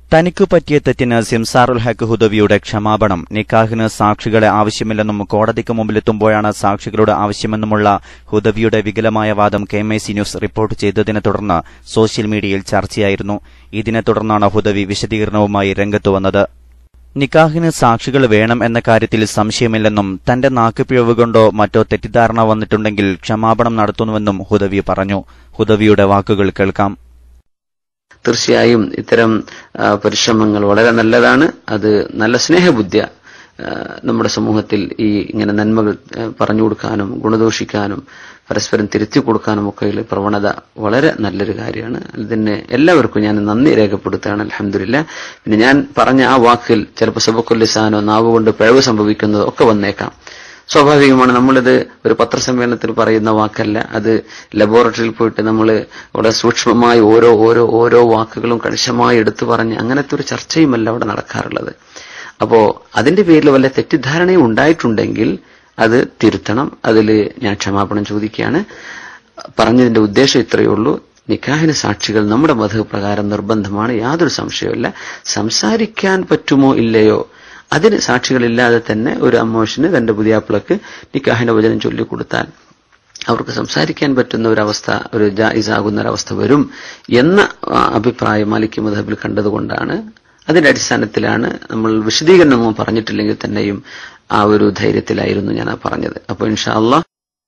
തനിക്കു പറ്റിയ തെറ്റിന് സിംസാറുൽ ഹക്ക് ഹുദവിയുടെ ക്ഷമാപണം നിക്കാഹിന് സാക്ഷികളെ ആവശ്യമില്ലെന്നും കോടതിക്ക് മുമ്പിലെത്തുമ്പോഴാണ് സാക്ഷികളുടെ ആവശ്യമെന്നുമുള്ള ഹുദവിയുടെ വികലമായ വാദം K M I C news report ചെയ്തതിനെ തുടർന്ന് സോഷ്യൽ മീഡിയയിൽ ചർച്ചയായിരുന്നു ഇതിനെ തുടർന്നാണ് ഹുദവി വിശദീകരണവുമായി രംഗത്തുവന്നത് നിക്കാഹിന് സാക്ഷികൾ വേണം എന്ന കാര്യത്തിൽ സംശയമില്ലെന്നും തന്റെ നാക്കുപിഴവ് കൊണ്ടോ മറ്റോ തെറ്റിദ്ധാരണ വന്നിട്ടുണ്ടെങ്കിൽ ക്ഷമാപണം നടത്തുന്നുവെന്നും ഹുദവി പറഞ്ഞു ഹുദവിയുടെ വാക്കുകൾ കേൾക്കാം തീർച്ചയായും ഇത്തരം ആ, പരിശ്രമങ്ങൾ വളരെ നല്ലതാണ് അത് നല്ല സ്നേഹബുദ്ധ്യ ആ, നമ്മുടെ സമൂഹത്തിൽ ഈ ഇങ്ങനെ നന്മകൾ ആ, പറഞ്ഞു കൊടുക്കാനും ഗുണദോഷിക്കാനും പരസ്പരം തിരുത്തി കൊടുക്കാനും ഒക്കെയുള്ള പ്രവണത വളരെ നല്ലൊരു കാര്യമാണ് ഇതിന് എല്ലാവർക്കും ഞാൻ നന്ദി രേഖപ്പെടുത്തുകയാണ് അലഹമില്ല പിന്നെ ഞാൻ പറഞ്ഞ ആ വാക്കിൽ ചിലപ്പോൾ സബക്കുല്ലിസാനോ നാവ് കൊണ്ട് പിഴവ് സംഭവിക്കുന്നതോ ഒക്കെ വന്നേക്കാം സ്വാഭാവികമാണ് നമ്മളിത് ഒരു പത്രസമ്മേളനത്തിൽ പറയുന്ന വാക്കല്ല അത് ലബോറട്ടറിയിൽ പോയിട്ട് നമ്മൾ വളരെ സൂക്ഷ്മമായി ഓരോ ഓരോ ഓരോ വാക്കുകളും കണിശമായി എടുത്തു പറഞ്ഞ് അങ്ങനത്തെ ഒരു ചർച്ചയുമല്ല അവിടെ നടക്കാറുള്ളത് അപ്പോ അതിന്റെ പേരിൽ വല്ല തെറ്റിദ്ധാരണയും ഉണ്ടായിട്ടുണ്ടെങ്കിൽ അത് തിരുത്തണം അതിൽ ഞാൻ ക്ഷമാപണം ചോദിക്കുകയാണ് പറഞ്ഞതിന്റെ ഉദ്ദേശം ഇത്രയേ ഉള്ളൂ നിക്കാഹിന് സാക്ഷികൾ നമ്മുടെ മധു പ്രകാരം നിർബന്ധമാണ് യാതൊരു സംശയവുമില്ല സംസാരിക്കാൻ പറ്റുമോ ഇല്ലയോ അതിന് സാക്ഷികളില്ലാതെ തന്നെ ഒരു അമ്മോഷന് തന്റെ പുതിയാപ്പിളക്ക് നിക്കാഹിന്റെ വചനം ചൊല്ലിക്കൊടുത്താൽ അവർക്ക് സംസാരിക്കാൻ പറ്റുന്ന ഒരവസ്ഥ ഒരു ജായിസാകുന്ന ഒരവസ്ഥ വരും എന്ന ആ, അഭിപ്രായം മാലിക് മധബിൽ കണ്ടതുകൊണ്ടാണ് അതിന്റെ അടിസ്ഥാനത്തിലാണ് നമ്മൾ വിശദീകരണമോ പറഞ്ഞിട്ടില്ലെങ്കിൽ തന്നെയും ആ ഒരു ധൈര്യത്തിലായിരുന്നു ഞാൻ ആ പറഞ്ഞത് അപ്പൊ ഇൻഷാ അള്ളാഹ്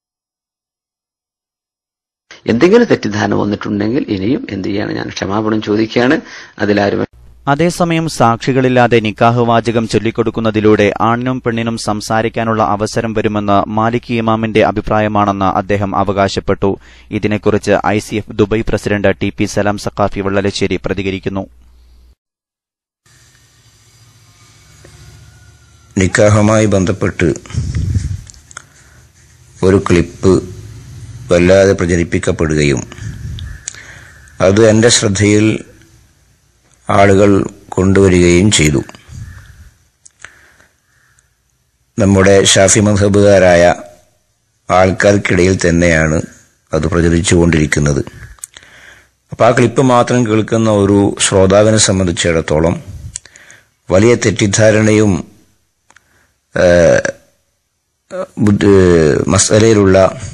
എന്തെങ്കിലും തെറ്റിദ്ധാരണ വന്നിട്ടുണ്ടെങ്കിൽ ഇനിയും എന്ത് ചെയ്യാണ് ഞാൻ ക്ഷമാപണം ചോദിക്കുകയാണ് അതിലാരും അതേസമയം സാക്ഷികളില്ലാതെ നിക്കാഹ് വാചകം ചൊല്ലിക്കൊടുക്കുന്നതിലൂടെ ആണിനും പെണ്ണിനും സംസാരിക്കാനുള്ള അവസരം വരുമെന്ന് മാലിക് ഇമാമിന്റെ അഭിപ്രായമാണെന്ന് അദ്ദേഹം അവകാശപ്പെട്ടു ഇതിനെക്കുറിച്ച് I C F Dubai president T P Salam Saqafi Vellalassery പ്രതികരിക്കുന്നു നിക്കാഹുമായി ബന്ധപ്പെട്ട് ഒരു ക്ലിപ്പ് വല്ലാതെ പ്രചരിപ്പിക്കപ്പെടുകയും അത് എൻ്റെ ശ്രദ്ധയിൽ ആളുകൾ കൊണ്ടുവരികയും ചെയ്തു നമ്മുടെ ഷാഫി മധബുകാരായ ആൾക്കാർക്കിടയിൽ തന്നെയാണ് അത് പ്രചരിച്ചുകൊണ്ടിരിക്കുന്നത് അപ്പോൾ ആ ക്ലിപ്പ് മാത്രം കേൾക്കുന്ന ഒരു ശ്രോതാവിനെ സംബന്ധിച്ചിടത്തോളം വലിയ തെറ്റിദ്ധാരണയും ഏഹ്, ബുദ്ധി മസലയിലുള്ള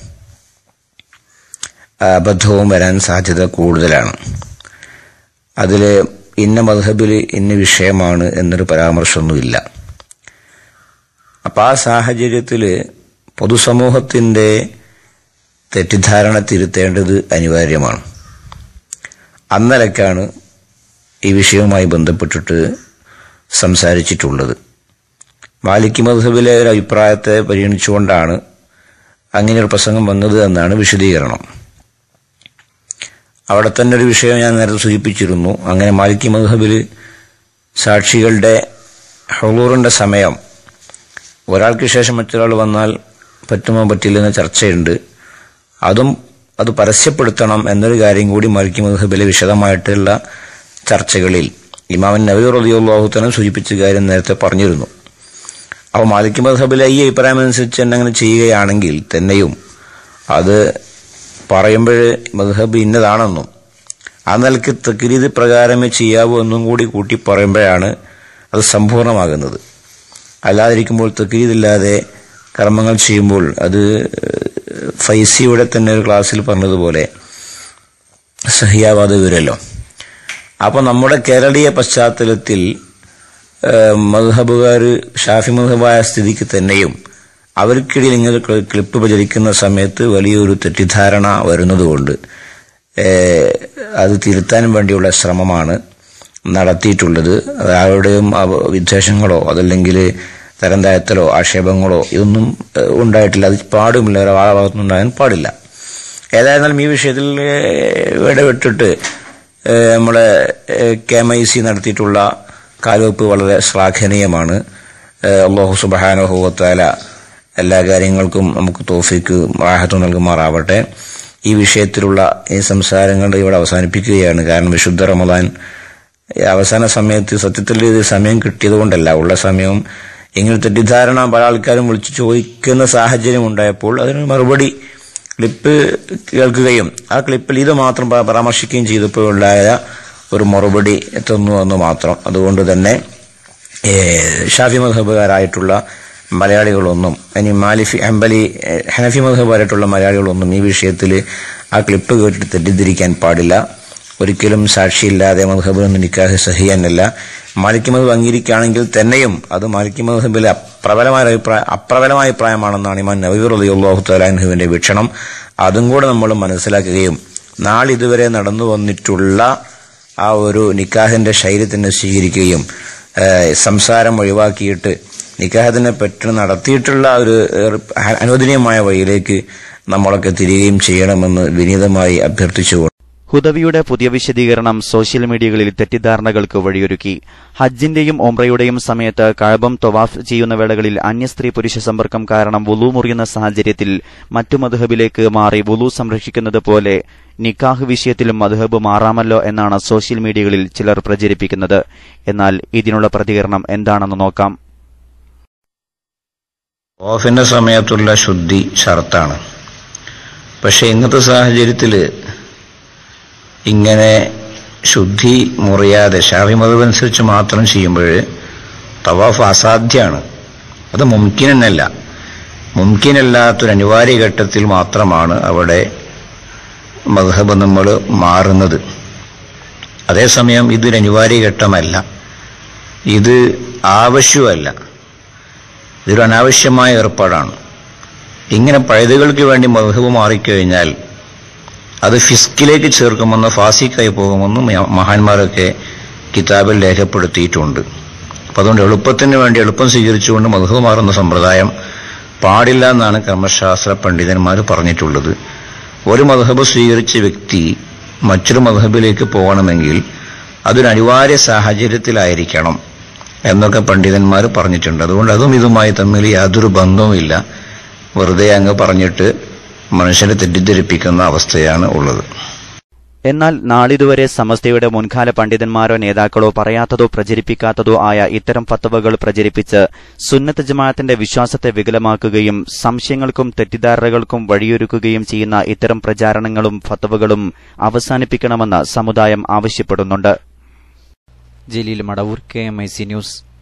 അബദ്ധവും വരാൻ സാധ്യത കൂടുതലാണ് അതിൽ ഇന്ന മധബിൽ ഇന്ന വിഷയമാണ് എന്നൊരു പരാമർശമൊന്നുമില്ല അപ്പം ആ സാഹചര്യത്തിൽ പൊതുസമൂഹത്തിൻ്റെ തെറ്റിദ്ധാരണ തിരുത്തേണ്ടത് അനിവാര്യമാണ് അന്നലക്കാണ് ഈ വിഷയവുമായി ബന്ധപ്പെട്ടിട്ട് സംസാരിച്ചിട്ടുള്ളത് മാലിക് മധബിലെ ഒരു അഭിപ്രായത്തെ പരിഗണിച്ചുകൊണ്ടാണ് അങ്ങനെ ഒരു പ്രസംഗം വന്നത് എന്നാണ് വിശദീകരണം അവിടെ തന്നെ ഒരു വിഷയം ഞാൻ നേരത്തെ സൂചിപ്പിച്ചിരുന്നു അങ്ങനെ മാലിക് മധബിൽ സാക്ഷികളുടെ ഹളൂറിന്റെ സമയം ഒരാൾക്ക് ശേഷം മറ്റൊരാൾ വന്നാൽ പറ്റുമോ പറ്റില്ലെന്ന ചർച്ചയുണ്ട് അതും അത് പരസ്യപ്പെടുത്തണം എന്നൊരു കാര്യം കൂടി മാലിക് മധബിലെ വിശദമായിട്ടുള്ള ചർച്ചകളിൽ ഇമാമൻ നബി റളിയല്ലാഹു സൂചിപ്പിച്ച കാര്യം നേരത്തെ പറഞ്ഞിരുന്നു അപ്പോൾ മാലിക് മധബിലെ ഈ അഭിപ്രായം അനുസരിച്ച് തന്നെ അങ്ങനെ ചെയ്യുകയാണെങ്കിൽ തന്നെയും അത് പറയുമ്പോൾ മധബ് ഇന്നതാണെന്നും ആ നിലയ്ക്ക് തക്രീത് പ്രകാരമേ ചെയ്യാവൂ എന്നും കൂടി കൂട്ടി പറയുമ്പോഴാണ് അത് സമ്പൂർണ്ണമാകുന്നത് അല്ലാതിരിക്കുമ്പോൾ തക്രീതില്ലാതെ കർമ്മങ്ങൾ ചെയ്യുമ്പോൾ അത് ഫൈസിയുടെ തന്നെ ഒരു ക്ലാസ്സിൽ പറഞ്ഞതുപോലെ സഹിയാവാതെ വരുമല്ലോ അപ്പോൾ നമ്മുടെ കേരളീയ പശ്ചാത്തലത്തിൽ മധബുകാർ ഷാഫി മധബായ സ്ഥിതിക്ക് തന്നെയും അവർക്കിടയിൽ ഇങ്ങനെ ക്ലി- ക്ലിപ്പ് പ്രചരിക്കുന്ന സമയത്ത് വലിയൊരു തെറ്റിദ്ധാരണ വരുന്നതുകൊണ്ട് ഏഹ്, അത് തിരുത്താൻ വേണ്ടിയുള്ള ശ്രമമാണ് നടത്തിയിട്ടുള്ളത് അത് ആരുടെയും അവ- വിദ്വേഷങ്ങളോ അതല്ലെങ്കിൽ തരം താഴ്ത്തലോ ആക്ഷേപങ്ങളോ ഇതൊന്നും ഏഹ്, ഉണ്ടായിട്ടില്ല അത് പാടുമില്ല ഒരാളെ ഭാഗത്തുനിന്ന് ഉണ്ടാകാൻ പാടില്ല ഏതായിരുന്നാലും ഈ വിഷയത്തിൽ ഏഹ്, ഇടപെട്ടിട്ട് ഏഹ്, നമ്മളെ കെ എം ഐ സി നടത്തിയിട്ടുള്ള കാൽവെപ്പ് വളരെ ശ്ലാഘനീയമാണ് ഏഹ്, അള്ളാഹു സുബാനുഭവത്താല എല്ലാ കാര്യങ്ങൾക്കും നമുക്ക് തോഫിക്ക് റാഹത്ത് നൽകുമാറാവട്ടെ ഈ വിഷയത്തിലുള്ള ഈ സംസാരങ്ങൾ ഇവിടെ അവസാനിപ്പിക്കുകയാണ് കാരണം വിശുദ്ധ റമദാൻ ഈ അവസാന സമയത്ത് സത്യത്തിൽ ഇത് സമയം കിട്ടിയത് കൊണ്ടല്ല ഉള്ള സമയവും ഇങ്ങനെ തെറ്റിദ്ധാരണ പല ആൾക്കാരും വിളിച്ചു ചോദിക്കുന്ന സാഹചര്യം ഉണ്ടായപ്പോൾ അതിന് മറുപടി ക്ലിപ്പ് കേൾക്കുകയും ആ ക്ലിപ്പിൽ ഇത് മാത്രം പ- പരാമർശിക്കുകയും ചെയ്തപ്പോൾ ഉണ്ടായ ഒരു മറുപടി എത്തുന്നു എന്ന് മാത്രം അതുകൊണ്ട് തന്നെ ഏഹ്, ഷാഫി മധബുകാരായിട്ടുള്ള മലയാളികളൊന്നും ഇനി മാലിഫി ഹംബലി ഏഹ്, ഹനഫി മധബുകാരായിട്ടുള്ള മലയാളികളൊന്നും ഈ വിഷയത്തിൽ ആ ക്ലിപ്പ് കേട്ടിട്ട് തെറ്റിദ്ധരിക്കാൻ പാടില്ല ഒരിക്കലും സാക്ഷിയില്ലാതെ മധബിനൊന്നും നിക്കാഹ് സഹിയാനല്ല മാലിക് മധബ് അംഗീകരിക്കുകയാണെങ്കിൽ തന്നെയും അത് മാലിക് മധബിലെ അപ്രബലമായ അഭിപ്രായം അപ്രബലമായ അഭിപ്രായമാണെന്നാണ് ഇമാൻ നബീർ അലിയുള്ളാഹു തലാൻഹുവിന്റെ വീക്ഷണം അതും കൂടെ നമ്മൾ മനസ്സിലാക്കുകയും നാളിതുവരെ നടന്നു വന്നിട്ടുള്ള ആ ഒരു നിക്കാഹിന്റെ ശൈലി തന്നെ സ്വീകരിക്കുകയും ഏഹ്, സംസാരം ഒഴിവാക്കിയിട്ട് നിക്കാഹത്തിനെ പറ്റി നടത്തിയിട്ടുള്ള ഒരു ഏഹ്, അനുവദനീയമായ വഴിയിലേക്ക് നമ്മളൊക്കെ തിരികെയും ചെയ്യണമെന്ന് വിനീതമായി അഭ്യർത്ഥിച്ചുകൊണ്ട് ഹുദവിയുടെ പുതിയ വിശദീകരണം സോഷ്യൽ മീഡിയകളിൽ തെറ്റിദ്ധാരണകൾക്ക് വഴിയൊരുക്കി ഹജ്ജിന്റെയും ഒമ്രയുടെയും സമയത്ത് കഴബം തൊവാഫ് ചെയ്യുന്ന വേളകളിൽ അന്യസ്ത്രീ പുരുഷ സമ്പർക്കം കാരണം വുളു മുറിയുന്ന സാഹചര്യത്തിൽ മറ്റു മധുഹബിലേക്ക് മാറി വുളു സംരക്ഷിക്കുന്നത് പോലെ നിക്കാഹ് വിഷയത്തിലും മധുഹബ് മാറാമല്ലോ എന്നാണ് സോഷ്യൽ മീഡിയകളിൽ ചിലർ പ്രചരിപ്പിക്കുന്നത് എന്നാൽ ഇതിനുള്ള പ്രതികരണം എന്താണെന്ന് നോക്കാം ഓഫിന്റെ സമയത്തുള്ള ശുദ്ധി ഷർത്താണ് പക്ഷെ ഇന്നത്തെ സാഹചര്യത്തിൽ ഇങ്ങനെ ശുദ്ധി മുറിയാതെ ഷാഫി മതമനുസരിച്ച് മാത്രം ചെയ്യുമ്പോൾ തവാഫ് അസാധ്യമാണ് അത് മുംകിനല്ല മുംകിനല്ലാത്തൊരു അനിവാര്യ ഘട്ടത്തിൽ മാത്രമാണ് അവിടെ മധബ് നമ്മൾ മാറുന്നത് അതേസമയം ഇതൊരു അനിവാര്യ ഘട്ടമല്ല ഇത് ആവശ്യമല്ല ഇതൊരു അനാവശ്യമായ ഏർപ്പാടാണ് ഇങ്ങനെ പഴുതുകൾക്ക് വേണ്ടി മധുഹബ് മാറിക്കഴിഞ്ഞാൽ അത് ഫിസ്കിലേക്ക് ചേർക്കുമെന്ന് ഫാസിക്കായി പോകുമെന്ന് മ- മഹാന്മാരൊക്കെ കിതാബിൽ രേഖപ്പെടുത്തിയിട്ടുണ്ട് അപ്പം അതുകൊണ്ട് എളുപ്പത്തിന് വേണ്ടി എളുപ്പം സ്വീകരിച്ചുകൊണ്ട് മധുഹബ് മാറുന്ന സമ്പ്രദായം പാടില്ല എന്നാണ് കർമ്മശാസ്ത്ര പണ്ഡിതന്മാർ പറഞ്ഞിട്ടുള്ളത് ഒരു മധുഹബ് സ്വീകരിച്ച വ്യക്തി മറ്റൊരു മധുഹബിലേക്ക് പോകണമെങ്കിൽ അതൊരു അനിവാര്യ സാഹചര്യത്തിലായിരിക്കണം എന്നൊക്കെ പണ്ഡിതന്മാർ പറഞ്ഞിട്ടുണ്ട് അതുകൊണ്ട് അതും ഇതുമായി തമ്മിൽ യാതൊരു ബന്ധവുമില്ല വെറുതെ അങ്ങ് പറഞ്ഞിട്ട് മനുഷ്യരെ തെറ്റിദ്ധരിപ്പിക്കുന്ന അവസ്ഥയാണ് ഉള്ളത് എന്നാൽ നാളിതുവരെ സമസ്തയുടെ മുൻകാല പണ്ഡിതന്മാരോ നേതാക്കളോ പറയാത്തതോ പ്രചരിപ്പിക്കാത്തതോ ആയ ഇത്തരം ഫത്തവകൾ പ്രചരിപ്പിച്ച് സുന്നത്ത് ജമാഅത്തിന്റെ വിശ്വാസത്തെ വികലമാക്കുകയും സംശയങ്ങൾക്കും തെറ്റിദ്ധാരണകൾക്കും വഴിയൊരുക്കുകയും ചെയ്യുന്ന ഇത്തരം പ്രചാരണങ്ങളും ഫത്തവകളും അവസാനിപ്പിക്കണമെന്ന് സമുദായം ആവശ്യപ്പെടുന്നുണ്ട് Jaleel Madavoor K M I C news